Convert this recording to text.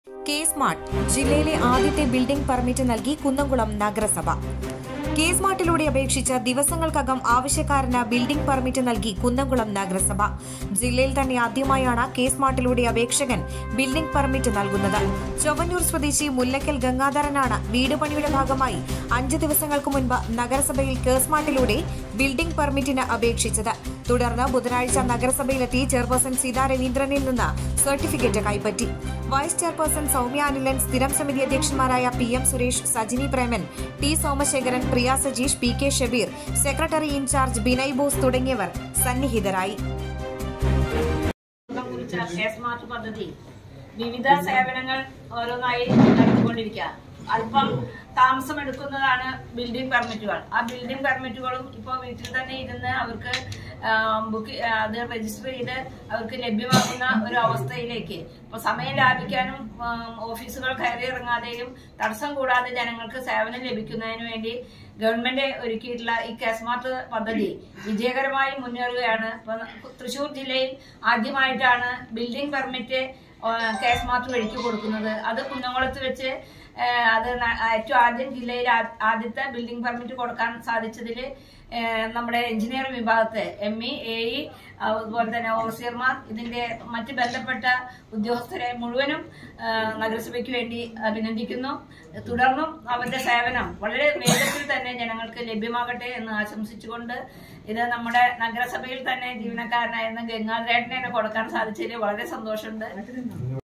K smart ജില്ലയിലെ ആദ്യത്തെ building permit നൽകി കുന്നംകുളം നഗരസഭ കെ സ്മാർട്ടിലൂടെ അപേക്ഷിച്ച ദിവസങ്ങൾക്കകം ആവശ്യക്കാരന് ബിൽഡിംഗ് പെർമിറ്റ് നൽകി കുന്നംകുളം നഗരസഭ ജില്ലയിൽ തന്നെ ആദ്യമായാണ് കെ സ്മാർട്ടിലൂടെ അപേക്ഷകൻ ബിൽഡിംഗ് പെർമിറ്റ് നൽകുന്നത് ചൊവ്വന്നൂർ സ്വദേശി മുല്ലക്കൽ ഗംഗാധരനാണ് വീട് പണിയുടെ ഭാഗമായി അഞ്ച് ദിവസങ്ങൾക്ക് മുൻപ് നഗരസഭയിൽ കെ സ്മാർട്ടിലൂടെ ബിൽഡിംഗ് പെർമിറ്റിന് അപേക്ഷിച്ചത് തുടർന്ന് ബുധനാഴ്ച നഗരസഭയിലെത്തി ചെയർപേഴ്സൺ സീതാ രവീന്ദ്രനിൽ നിന്ന് സർട്ടിഫിക്കറ്റ് കൈപ്പറ്റി വൈസ് ചെയർപേഴ്സൺ സൗമ്യ അനിലൻ സ്ഥിരം സമിതി അധ്യക്ഷന്മാരായ P M Suresh Sajini Preman T Somasekharan Priya Sajeesh P K Shabeer secretary in charge Binay Bose തുടങ്ങിയവർ സന്നിഹിതരായി കുറിച്ച കെ സ്മാർട്ട് പദ്ധതി വിവിധ സേവനങ്ങൾ ഓരോന്നായി നടത്തിക്കൊണ്ടിരിക്കുക അല്പം താമസമെടുക്കുന്നതാണ് ബിൽഡിംഗ് പെർമിറ്റുകൾ ആ ബിൽഡിംഗ് പെർമിറ്റുകളും ഇപ്പോൾ വീട്ടിൽ തന്നെ ഇരുന്ന് അവർക്ക് ബുക്ക് അത് രജിസ്റ്റർ ചെയ്ത് അവർക്ക് ലഭ്യമാകുന്ന ഒരു അവസ്ഥയിലേക്ക് ഇപ്പൊ സമയം ലാഭിക്കാനും ആം, ഓഫീസുകൾ കയറി ഇറങ്ങാതെയും തടസ്സം കൂടാതെ ജനങ്ങൾക്ക് സേവനം ലഭിക്കുന്നതിന് വേണ്ടി ഗവൺമെന്റ് ഒരുക്കിയിട്ടുള്ള ഈ കേസ്മാർട്ട് പദ്ധതി വിജയകരമായി മുന്നേറുകയാണ് ഇപ്പൊ തൃശൂർ ജില്ലയിൽ ആദ്യമായിട്ടാണ് ബിൽഡിംഗ് പെർമിറ്റ് കേസ്മാർട്ട് വഴിക്ക് കൊടുക്കുന്നത് അത് കുന്നംകുളത്ത് വെച്ച് ആ, അത് ന- ഏറ്റവും ആദ്യം ജില്ലയിൽ ആ- ആദ്യത്തെ ബിൽഡിംഗ് പെർമിറ്റ് കൊടുക്കാൻ സാധിച്ചതിൽ നമ്മുടെ എഞ്ചിനീയറിംഗ് വിഭാഗത്തെ എം ഇ എ ഇ അതുപോലെ തന്നെ ഓവർസിയർമാർ ഇതിന്റെ മറ്റ് ബന്ധപ്പെട്ട ഉദ്യോഗസ്ഥരെ മുഴുവനും ആ, നഗരസഭയ്ക്ക് വേണ്ടി അഭിനന്ദിക്കുന്നു തുടർന്നും അവരുടെ സേവനം വളരെ വേഗത്തിൽ തന്നെ ജനങ്ങൾക്ക് ലഭ്യമാകട്ടെ എന്ന് ആശംസിച്ചുകൊണ്ട് ഇത് നമ്മുടെ നഗരസഭയിൽ തന്നെ ജീവനക്കാരനായിരുന്ന ഗംഗാധരേട്ടനെ കൊടുക്കാൻ സാധിച്ചതിൽ വളരെ സന്തോഷമുണ്ട്